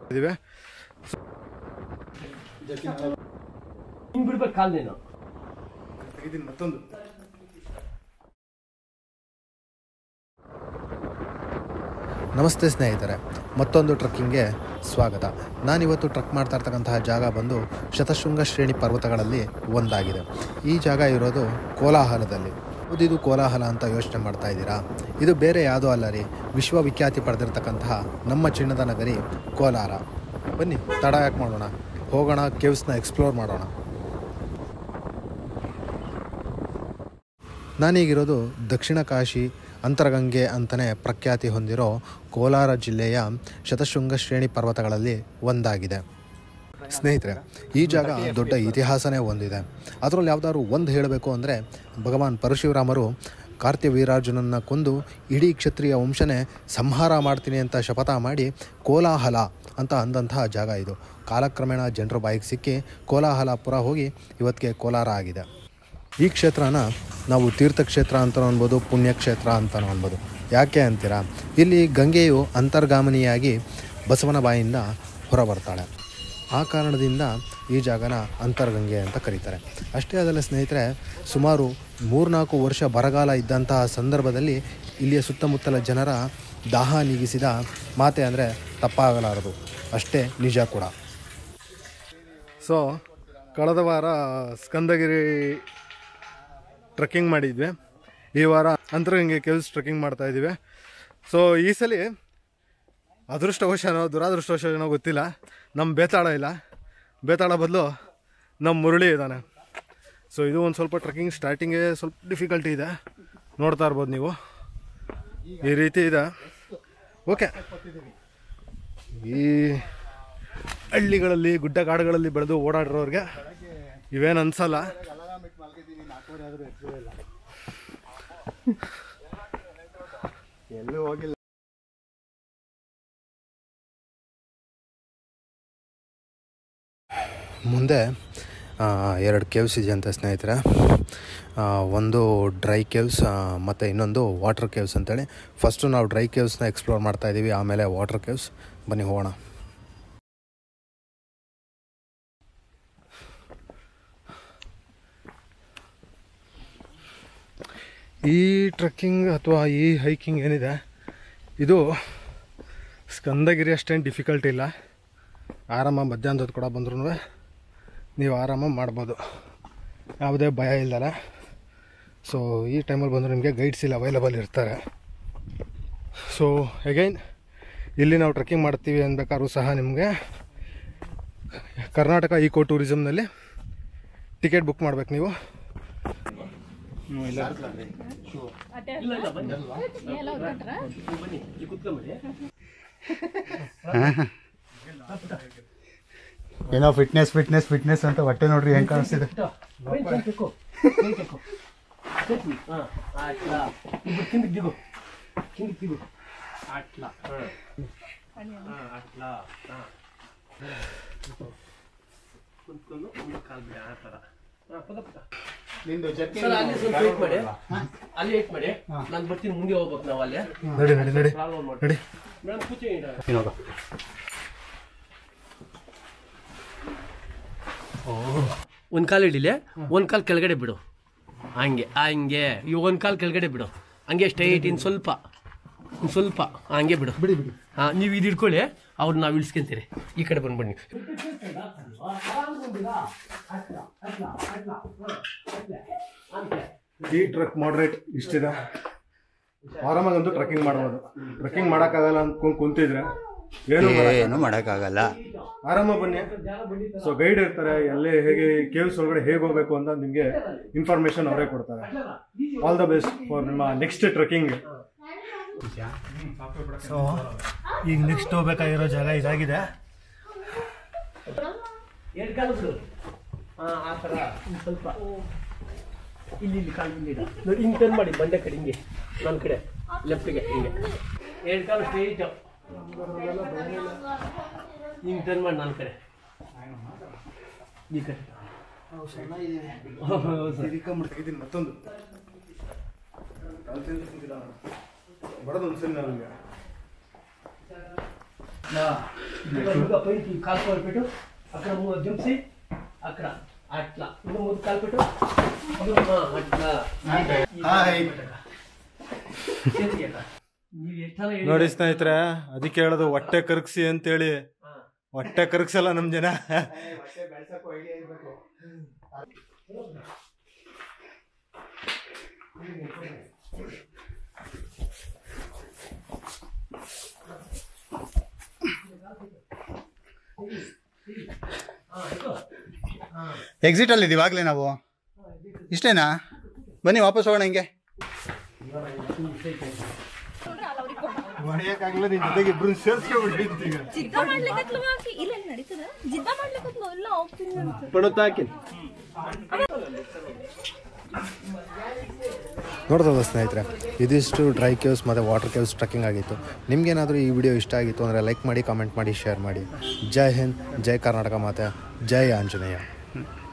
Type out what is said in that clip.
ಇದೀವಿ ಹಿಂಗ್ ಬಿಡ್ಬೇಕು ಕಾಲ್ ನೀನು ತೆಗಿತೀನಿ ಮತ್ತೊಂದು ನಮಸ್ತೆ ಸ್ನೇಹಿತರೆ ಮತ್ತೊಂದು ಟ್ರಕ್ಕಿಂಗ್ಗೆ ಸ್ವಾಗತ ನಾನಿವತ್ತು ಟ್ರಕ್ ಮಾಡ್ತಾ ಇರ್ತಕ್ಕಂತಹ ಜಾಗ ಬಂದು ಶತಶೃಂಗ ಶ್ರೇಣಿ ಪರ್ವತಗಳಲ್ಲಿ ಒಂದಾಗಿದೆ ಈ ಜಾಗ ಇರೋದು ಕೋಲಾಹಲದಲ್ಲಿ ಹೌದು ಇದು ಕೋಲಾಹಲ ಅಂತ ಯೋಚನೆ ಮಾಡ್ತಾ ಇದ್ದೀರಾ ಇದು ಬೇರೆ ಯಾವುದೋ ಅಲ್ಲ ರೀ ವಿಶ್ವವಿಖ್ಯಾತಿ ಪಡೆದಿರ್ತಕ್ಕಂತಹ ನಮ್ಮ ಚಿನ್ನದ ನಗರಿ ಕೋಲಾರ ಬನ್ನಿ ತಡ ಯಾಕೆ ಮಾಡೋಣ ಹೋಗೋಣ ಕೇವ್ಸ್ನ ಎಕ್ಸ್ಪ್ಲೋರ್ ಮಾಡೋಣ ನಾನೀಗಿರೋದು ದಕ್ಷಿಣ ಕಾಶಿ ಅಂತರಗಂಗೆ ಅಂತಲೇ ಪ್ರಖ್ಯಾತಿ ಹೊಂದಿರೋ ಕೋಲಾರ ಜಿಲ್ಲೆಯ ಶತಶೃಂಗ ಶ್ರೇಣಿ ಪರ್ವತಗಳಲ್ಲಿ ಒಂದಾಗಿದೆ ಸ್ನೇಹಿತರೆ ಈ ಜಾಗ ದೊಡ್ಡ ಇತಿಹಾಸನೇ ಹೊಂದಿದೆ ಅದರಲ್ಲಿ ಯಾವ್ದಾದ್ರು ಒಂದು ಹೇಳಬೇಕು ಅಂದರೆ ಭಗವಾನ್ ಪರಶುರಾಮರು ಕಾರ್ತ್ಯ ವೀರಾರ್ಜುನನ್ನ ಕೊಂದು ಇಡೀ ಕ್ಷತ್ರಿಯ ವಂಶನೇ ಸಂಹಾರ ಮಾಡ್ತೀನಿ ಅಂತ ಶಪಥ ಮಾಡಿ ಕೋಲಾಹಲ ಅಂತ ಅಂದಂತಹ ಜಾಗ ಇದು ಕಾಲಕ್ರಮೇಣ ಜನರು ಬಾಯಿಗೆ ಸಿಕ್ಕಿ ಕೋಲಾಹಲಪುರ ಹೋಗಿ ಇವತ್ತಿಗೆ ಕೋಲಾರ ಆಗಿದೆ ಈ ಕ್ಷೇತ್ರನ ನಾವು ತೀರ್ಥಕ್ಷೇತ್ರ ಅಂತಲೂ ಅನ್ಬೋದು ಪುಣ್ಯಕ್ಷೇತ್ರ ಅಂತಲೂ ಅನ್ಬೋದು ಯಾಕೆ ಅಂತೀರಾ ಇಲ್ಲಿ ಗಂಗೆಯು ಅಂತರ್ಗಾಮಿನಿಯಾಗಿ ಬಸವನ ಬಾಯಿಂದ ಹೊರಬರ್ತಾಳೆ ಆ ಕಾರಣದಿಂದ ಈ ಜಾಗನ ಅಂತರ್ಗಂಗೆ ಅಂತ ಕರೀತಾರೆ ಅಷ್ಟೇ ಅದಲ್ಲ ಸ್ನೇಹಿತರೆ ಸುಮಾರು ಮೂರ್ನಾಲ್ಕು ವರ್ಷ ಬರಗಾಲ ಇದ್ದಂತಹ ಸಂದರ್ಭದಲ್ಲಿ ಇಲ್ಲಿಯ ಸುತ್ತಮುತ್ತಲ ಜನರ ದಾಹ ನೀಗಿಸಿದ ಮಾತೆ ಅಂದರೆ ತಪ್ಪಾಗಲಾರದು ಅಷ್ಟೇ ನಿಜ ಕೂಡ ಸೊ ಕಳೆದ ವಾರ ಸ್ಕಂದಗಿರಿ ಟ್ರೆಕ್ಕಿಂಗ್ ಮಾಡಿದ್ವಿ ಈ ವಾರ ಅಂತರಗಂಗೆ ಕೆಲ್ಸ್ ಟ್ರೆಕ್ಕಿಂಗ್ ಮಾಡ್ತಾ ಇದ್ದೀವಿ ಸೊ ಈ ಸಲ ಅದೃಷ್ಟವಶನೋ ದುರಾದೃಷ್ಟವಶನೋ ಗೊತ್ತಿಲ್ಲ ನಮ್ಮ ಬೇತಾಳ ಇಲ್ಲ ಬೇತಾಳ ಬದಲು ನಮ್ಮ ಮುರಳಿ ಇದ್ದಾನೆ ಸೊ ಇದು ಒಂದು ಸ್ವಲ್ಪ ಟ್ರೆಕ್ಕಿಂಗ್ ಸ್ಟಾರ್ಟಿಂಗೇ ಸ್ವಲ್ಪ ಡಿಫಿಕಲ್ಟಿ ಇದೆ ನೋಡ್ತಾ ಇರ್ಬೋದು ನೀವು ಈ ರೀತಿ ಇದೆ ಓಕೆ ಈ ಹಳ್ಳಿಗಳಲ್ಲಿ ಗುಡ್ಡ ಕಾಡುಗಳಲ್ಲಿ ಬೆಳೆದು ಓಡಾಡಿರೋರಿಗೆ ಇವೇನು ಅನ್ಸಲ್ಲ ಎಲ್ಲೂ ಹೋಗಿಲ್ಲ ಮುಂದೆ ಆ, ಎರಡು ಕೇವ್ಸ್ ಇದೆಯಂತೆ ಸ್ನೇಹಿತರೆ ಆ, ಒಂದು ಡ್ರೈ ಕೇವ್ಸ್ ಮತ್ತು ಇನ್ನೊಂದು ವಾಟರ್ ಕೇವ್ಸ್ ಅಂತೇಳಿ ಫಸ್ಟು ನಾವು ಡ್ರೈ ಕೇವ್ಸ್ನ ಎಕ್ಸ್ಪ್ಲೋರ್ ಮಾಡ್ತಾ ಇದ್ದೀವಿ ಆಮೇಲೆ ವಾಟರ್ ಕೇವ್ಸ್ ಬನ್ನಿ ಹೋಗೋಣ ಈ ಟ್ರೆಕ್ಕಿಂಗ್ ಅಥವಾ ಈ ಹೈಕಿಂಗ್ ಏನಿದೆ ಇದು ಸ್ಕಂದಗಿರಿ ಅಷ್ಟೇನು ಡಿಫಿಕಲ್ಟ್ ಇಲ್ಲ ಆರಾಮ ಮಧ್ಯಾಹ್ನದ ಹೊತ್ತು ಕೂಡ ಬಂದ್ರೂ ನೀವು ಆರಾಮ ಮಾಡ್ಬೋದು ಯಾವುದೇ ಭಯ ಇಲ್ಲಲ್ಲ ಸೊ ಈ ಟೈಮಲ್ಲಿ ಬಂದರೂ ನಿಮಗೆ ಗೈಡ್ಸ್ ಇಲ್ಲಿ ಅವೈಲಬಲ್ ಇರ್ತಾರೆ ಸೊ ಅಗೈನ್ ಇಲ್ಲಿ ನಾವು ಟ್ರೆಕ್ಕಿಂಗ್ ಮಾಡ್ತೀವಿ ಅನ್ಬೇಕಾದ್ರೂ ಸಹ ನಿಮಗೆ ಕರ್ನಾಟಕ ಈಕೋ ಟೂರಿಸಮ್ನಲ್ಲಿ ಟಿಕೆಟ್ ಬುಕ್ ಮಾಡ್ಬೇಕು ನೀವು ಇಲ್ಲ ಇಲ್ಲ ಬನ್ನಿ ಬನ್ನಿ ಇಲ್ಲಿ ಕುತ್ಕೊಂಬಿಡಿ ಏನೋ ಫಿಟ್ನೆಸ್ ಫಿಟ್ನೆಸ್ ಫಿಟ್ನೆಸ್ ಅಂತ ಹೊಟ್ಟೆ ನೋಡ್ರಿ ಹೆಂಗ್ ಕಾಣಿಸ್ತಿದೆ ಹಾಂ ಅಟ್ಲ ಇಬ್ಬರು ಕಿಂದಕ್ಕೆ ದಿಗು ಕಿಂದಕ್ಕೆ ದಿಗು ಅಟ್ಲ ಹಾಂ ಅಟ್ಲ ಹಾಂ ಕುತ್ಕೊಂಡು ಮುಂದೆ ಕಾಲು ಬಿಡಿ ಆ ಥರ ಹಾಂ ಪದ ಪದ ಸರ್ ಅಲ್ಲಿ ಸ್ವಲ್ಪ ವೇಟ್ ಮಾಡಿ ಅಲ್ಲಿ ವೇಟ್ ಮಾಡಿ ನಾನು ಬರ್ತೀನಿ ಮುಂದೆ ಹೋಗ್ಬೇಕು ನಾವು ಅಲ್ಲಿ ನಡಿ ನಡಿ ನಡಿ ಪ್ರಾಬ್ಲಮ್ ಮಾಡಿ ನಡಿ ಮೇಡಮ್ ಕೂಚಿ ಒಂದು ಕಾಲು ಹಿಡಿಲಿ ಒಂದು ಕಾಲು ಕೆಳಗಡೆ ಬಿಡು ಹಂಗೆ ಹಂಗೆ ಈ ಒಂದು ಕಾಲು ಕೆಳಗಡೆ ಬಿಡು ಹಂಗೆ ಸ್ಟ್ರೈಟ್ ಇನ್ನು ಸ್ವಲ್ಪ ಇನ್ನು ಸ್ವಲ್ಪ ಹಂಗೆ ಬಿಡು ಬಿಡಿ ಬಿಡಿ ಹಾಂ ನೀವು ಇದು ಹಿಡ್ಕೊಳ್ಳಿ ಅವ್ರು ನಾವು ಇಳಿಸ್ಕೊಂತೀರಿ ಈ ಕಡೆ ಬಂದ್ಬಿಡಿ ಈ ಟ್ರಕ್ ಮಾಡ್ರೇಟ್ ಇಷ್ಟಿದೆ ಆರಾಮಾಗಂತೂ ಟ್ರೆಕ್ಕಿಂಗ್ ಮಾಡ್ಬೋದು ಟ್ರೆಕ್ಕಿಂಗ್ ಮಾಡೋಕ್ಕಾಗಲ್ಲ ಅಂದ್ಕೊಂಡು ಕುಂತಿದ್ರೆ ಏನು ಏನು ಮಾಡಕ್ಕಾಗಲ್ಲ ಆರಾಮ ಬನ್ನಿ ಸೊ ಗೈಡ್ ಇರ್ತಾರೆ ಎಲ್ಲೇ ಹೇಗೆ ಕೇವ್ಸ್ ಒಳಗಡೆ ಹೇಗೆ ಹೋಗ್ಬೇಕು ಅಂತ ನಿಮಗೆ ಇನ್ಫಾರ್ಮೇಶನ್ ಅವರೇ ಕೊಡ್ತಾರೆ ಆಲ್ ದ ಬೆಸ್ಟ್ ಫಾರ್ ನಿಮ್ಮ ನೆಕ್ಸ್ಟ್ ಟ್ರೆಕ್ಕಿಂಗ್ ಸೊ ಈಗ ನೆಕ್ಸ್ಟ್ ಹೋಗ್ಬೇಕಾಗಿರೋ ಜಾಗ ಇದಾಗಿದೆ ಎರಡು ಕಾಲು ಬಿಡು ಹಾಂ ಆ ಥರ ಇನ್ನು ಸ್ವಲ್ಪ ಇಲ್ಲಿ ಇಲ್ಲಿ ಕಾಲು ಇಲ್ಲಿ ಇಡು. ನೋಡಿ ಹಿಂಗೆ ಟರ್ನ್ ಮಾಡಿ ಬಂಡೆ ಕಡೆ ಹಿಂಗೆ ನನ್ನ ಕಡೆ ಲೆಫ್ಟಿಗೆ ಹಿಂಗೆ ಎರಡು ಕಾಲು ಸ್ಟ್ರೈಟ್ ಹಿಂಗೆ ಟರ್ನ್ ಮಾಡಿ ನನ್ನ ಕಡೆ ಈ ಕಡೆ ಮತ್ತೊಂದು ಬರೋದು ಒಂದ್ಸರಿ ನನಗೆ అట్లా ఇంకా ఇంకా పైకి కాలు కాలు పెట్టు అక్కడ మూడు జంప్సి అక్కడ అట్లా ఇంకా మూడు కాలు పెట్టు ఇంకా, ఆ, అట్లా చేತಿ ಅಕ್ಕ. ನೀವ್ ಎಷ್ಟೆಲ್ಲ ಹೇಳಿ- ನೋಡಿ ಸ್ನೇಹಿತರೆ ಅದಕ್ಕೆ ಹೇಳೋದು ಹೊಟ್ಟೆ ಕರಗಿಸಿ ಅಂತೇಳಿ ಹಾ. ಹೊಟ್ಟೆ ಕರಗಿಸಲ್ಲ ನಮ್ ಜನ ಎಕ್ಸಿಟ್ ಅಲ್ಲಿ ಇವಾಗಲೇ ನಾವು ಇಷ್ಟೇನಾ ಬನ್ನಿ ವಾಪಸ್ ಹೋಗೋಣ ಹಿಂಗೆ ಹೊಡೆಯಕ್ಕಾಗಲ್ಲ ನಿನ್ ಜೊತೆಗೆ ಇಬ್ರು ಸೇರ್ಸ್ಕೊಂಡ್ಬಿಟ್ಟಿದ್ದು ಈಗ ಜಿದ್ದ ಮಾಡ್ಲಿಕ್ಕತ್ಲು ಹಾಕಿ ಇಲ್ಲ ಇಲ್ಲ ನಡೀತದ ಜಿದ್ದ ಮಾಡ್ಲಿಕ್ಕತ್ಲು ಇಲ್ಲ ಹೋಗ್ತೀನಿ ಅಂತ ನೋಡ್ತದ ಸ್ನೇಹಿತರೆ ಇದಿಷ್ಟು ಡ್ರೈ ಕೇವ್ಸ್ ಮತ್ತು ವಾಟರ್ ಕೇವ್ಸ್ ಟ್ರಕ್ಕಿಂಗ್ ಆಗಿತ್ತು ನಿಮಗೇನಾದರೂ ಈ ವಿಡಿಯೋ ಇಷ್ಟ ಆಗಿತ್ತು ಅಂದರೆ ಲೈಕ್ ಮಾಡಿ ಕಾಮೆಂಟ್ ಮಾಡಿ ಶೇರ್ ಮಾಡಿ ಜೈ ಹಿಂದ್ ಜೈ ಕರ್ನಾಟಕ ಮಾತೆ ಜೈ ಆಂಜನೇಯ